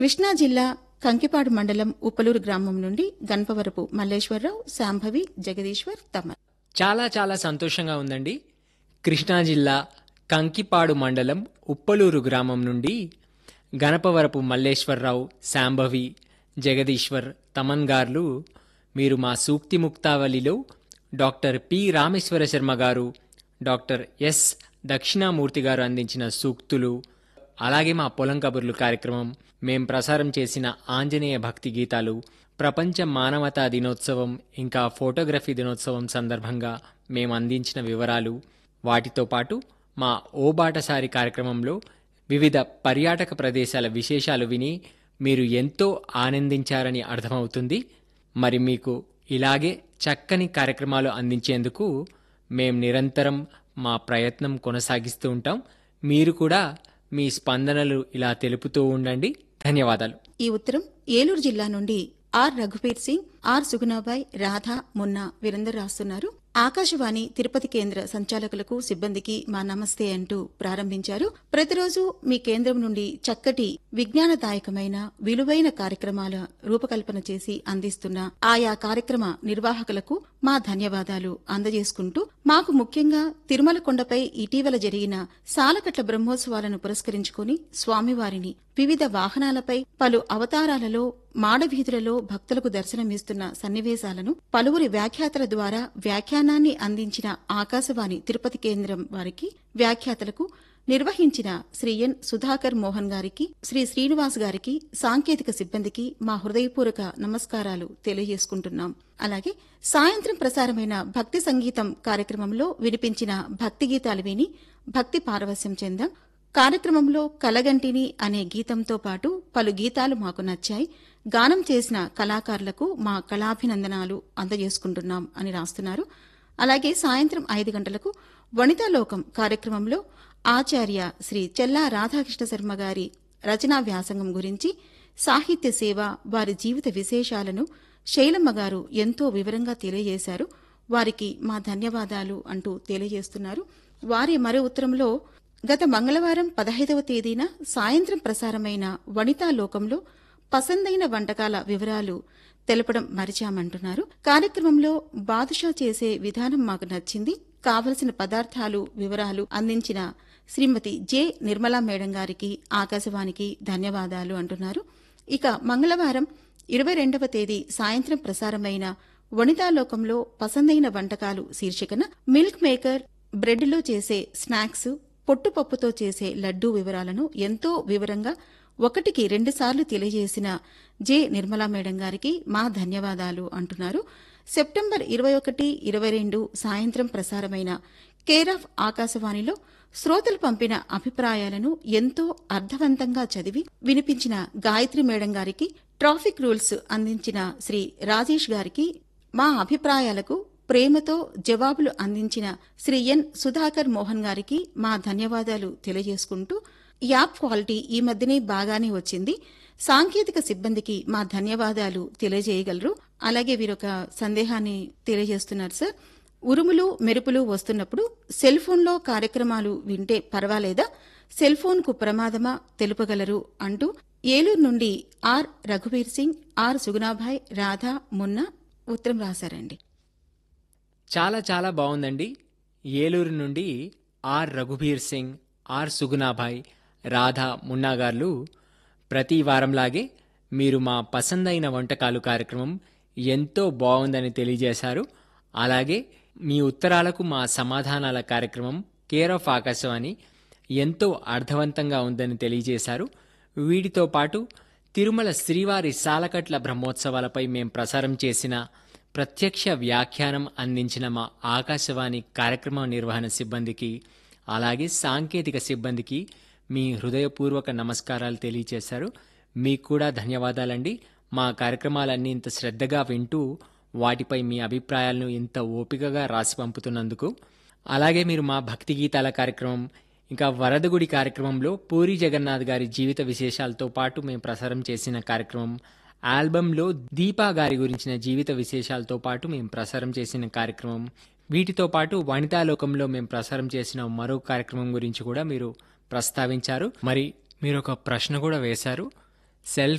కృష్ణా జిల్లా కంకిపాడు మండలం ఉప్పలూరు గ్రామం నుండి గణపవరపు మల్లేశ్వరరావు శాంభవి జగదీశ్వర్ తమన్ చాలా చాలా సంతోషంగా ఉందండి కృష్ణా జిల్లా కంకిపాడు మండలం ఉప్పలూరు గ్రామం నుండి గణపవరపు మల్లేశ్వరరావు శాంభవి జగదీశ్వర్ తమన్ గారు మీరు మా సూక్తి ముక్తావళిలో డాక్టర్ పి రామేశ్వర శర్మ గారు డాక్టర్ ఎస్ దక్షిణామూర్తి గారు అందించిన సూక్తులు అలాగే మా పొలం కబుర్లు కార్యక్రమం మేం ప్రసారం చేసిన ఆంజనేయ భక్తి గీతాలు ప్రపంచ మానవతా దినోత్సవం ఇంకా ఫోటోగ్రఫీ దినోత్సవం సందర్భంగా మేము అందించిన వివరాలు వాటితో పాటు మా ఓబాటసారి కార్యక్రమంలో వివిధ పర్యాటక ప్రదేశాల విశేషాలు విని మీరు ఎంతో ఆనందించారని అర్థమవుతుంది మరి మీకు ఇలాగే చక్కని కార్యక్రమాలు అందించేందుకు మేం నిరంతరం మా ప్రయత్నం కొనసాగిస్తూ ఉంటాం మీరు కూడా మీ స్పందనలు ఇలా తెలుపుతూ ఉండండి ధన్యవాదాలు ఈ ఉత్తరం ఏలూరు జిల్లా నుండి ఆర్ రఘుబీర్ సింగ్ ఆర్ సుగుణాబాయ్ రాధా మున్నా వీరందరూ రాస్తున్నారు ఆకాశవాణి తిరుపతి కేంద్ర సంచాలకులకు సిబ్బందికి మా నమస్తే అంటూ ప్రారంభించారు ప్రతిరోజు మీ కేంద్రం నుండి చక్కటి విజ్ఞానదాయకమైన విలువైన కార్యక్రమాల రూపకల్పన చేసి అందిస్తున్న ఆయా కార్యక్రమ నిర్వాహకులకు మా ధన్యవాదాలు అందజేసుకుంటూ మాకు ముఖ్యంగా తిరుమల కొండపై ఇటీవల జరిగిన సాలకట్ల బ్రహ్మోత్సవాలను పురస్కరించుకుని స్వామివారిని వివిధ వాహనాలపై పలు అవతారాలలో మాడవీధులలో భక్తులకు దర్శనమిస్తున్న సన్నివేశాలను పలువురి వ్యాఖ్యాతల ద్వారా వ్యాఖ్యానాన్ని అందించిన ఆకాశవాణి తిరుపతి కేంద్రం వారికి వ్యాఖ్యాతలకు నిర్వహించిన శ్రీ ఎన్ సుధాకర్ మోహన్ గారికి శ్రీ శ్రీనివాస్ గారికి సాంకేతిక సిబ్బందికి మా హృదయపూర్వక నమస్కారాలు తెలియజేసుకుంటున్నాం అలాగే సాయంత్రం ప్రసారమైన భక్తి సంగీతం కార్యక్రమంలో వినిపించిన భక్తి గీతాలు విని భక్తి పారవస్యం చెందాం కార్యక్రమంలో కలగంటిని అనే గీతంతో పాటు పలు గీతాలు మాకు నచ్చాయి గానం చేసిన కళాకారులకు మా కళాభినందనాలు అందజేసుకుంటున్నాం అని రాస్తున్నారు అలాగే సాయంత్రం ఐదు గంటలకు వనితాలోకం కార్యక్రమంలో ఆచార్య శ్రీ చెల్లా రాధాకృష్ణ శర్మ గారి రచనా వ్యాసంగం గురించి సాహిత్య సేవ వారి జీవిత విశేషాలను శైలమ్మ గారు ఎంతో వివరంగా తెలియజేశారు వారికి మా ధన్యవాదాలు అంటూ తెలియజేస్తున్నారు వారి మరో ఉత్తరంలో గత మంగళవారం పదహైదవ తేదీన సాయంత్రం ప్రసారమైన వనితా లోకంలో పసందైన వంటకాల వివరాలు తెలపడం మరిచామంటున్నారు కార్యక్రమంలో బాదుషా చేసే విధానం మాకు నచ్చింది కావలసిన పదార్థాలు వివరాలు అందించిన శ్రీమతి జె నిర్మలా మేడం గారికి ఆకాశవాణికి ధన్యవాదాలు అంటున్నారు ఇక మంగళవారం ఇరవై రెండవ తేదీ సాయంత్రం ప్రసారమైన వనితాలోకంలో పసందైన వంటకాలు శీర్షికన మిల్క్ మేకర్ బ్రెడ్లో చేసే స్నాక్స్ పొట్టుపప్పుతో చేసే లడ్డూ వివరాలను ఎంతో వివరంగా ఒకటికి రెండుసార్లు తెలియజేసిన జె నిర్మలా మేడం గారికి మా ధన్యవాదాలు అంటున్నారు సెప్టెంబర్ ఇరవై ఒకటి ఇరవై రెండు సాయంత్రం ప్రసారమైన కేర్ ఆఫ్ ఆకాశవాణిలో శ్రోతలు పంపిన అభిప్రాయాలను ఎంతో అర్థవంతంగా చదివి వినిపించిన గాయత్రి మేడం గారికి ట్రాఫిక్ రూల్స్ అందించిన శ్రీ రాజేష్ గారికి మా అభిప్రాయాలకు ప్రేమతో జవాబులు అందించిన శ్రీ ఎన్ సుధాకర్ మోహన్ గారికి మా ధన్యవాదాలు తెలియజేసుకుంటూ యాప్ క్వాలిటీ ఈ మధ్యనే బాగానే వచ్చింది సాంకేతిక సిబ్బందికి మా ధన్యవాదాలు తెలియజేయగలరు అలాగే వీరొక సందేహాన్ని తెలియజేస్తున్నారు సార్ ఉరుములు మెరుపులు వస్తున్నప్పుడు సెల్ ఫోన్లో కార్యక్రమాలు వింటే పర్వాలేదా సెల్ ఫోన్కు ప్రమాదమా తెలుపగలరు అంటూ ఏలూరు నుండి ఆర్ రఘువీర్ సింగ్ ఆర్ సుగుణాభాయ్ రాధా మున్నా ఉత్తరం రాశారండి చాలా చాలా బాగుందండి ఏలూరు నుండి ఆర్ రఘుబీర్ సింగ్ ఆర్ సుగుణాభాయ్ రాధా మున్నా గారు ప్రతి వారంలాగే మీరు మా పసందైన వంటకాలు కార్యక్రమం ఎంతో బాగుందని తెలియజేశారు అలాగే మీ ఉత్తరాలకు మా సమాధానాల కార్యక్రమం కేర్ ఆఫ్ ఆకాశవాణి ఎంతో అర్థవంతంగా ఉందని తెలియజేశారు వీటితో పాటు తిరుమల శ్రీవారి సాలకట్ల బ్రహ్మోత్సవాలపై మేం ప్రసారం చేసిన ప్రత్యక్ష వ్యాఖ్యానం అందించిన మా ఆకాశవాణి కార్యక్రమ నిర్వహణ సిబ్బందికి అలాగే సాంకేతిక సిబ్బందికి మీ హృదయపూర్వక నమస్కారాలు తెలియజేశారు మీకు కూడా ధన్యవాదాలండి మా కార్యక్రమాలన్నీ ఇంత శ్రద్ధగా వింటూ వాటిపై మీ అభిప్రాయాలను ఇంత ఓపికగా రాసి పంపుతున్నందుకు అలాగే మీరు మా భక్తి గీతాల కార్యక్రమం ఇంకా వరదగుడి కార్యక్రమంలో పూరి జగన్నాథ్ గారి జీవిత విశేషాలతో పాటు మేము ప్రసారం చేసిన కార్యక్రమం ఆల్బంలో దీపా గారి గురించిన జీవిత విశేషాలతో పాటు మేము ప్రసారం చేసిన కార్యక్రమం వీటితో పాటు వనితాలోకంలో మేము ప్రసారం చేసిన మరో కార్యక్రమం గురించి కూడా మీరు ప్రస్తావించారు మరి మీరు ఒక ప్రశ్న కూడా వేశారు సెల్ఫ్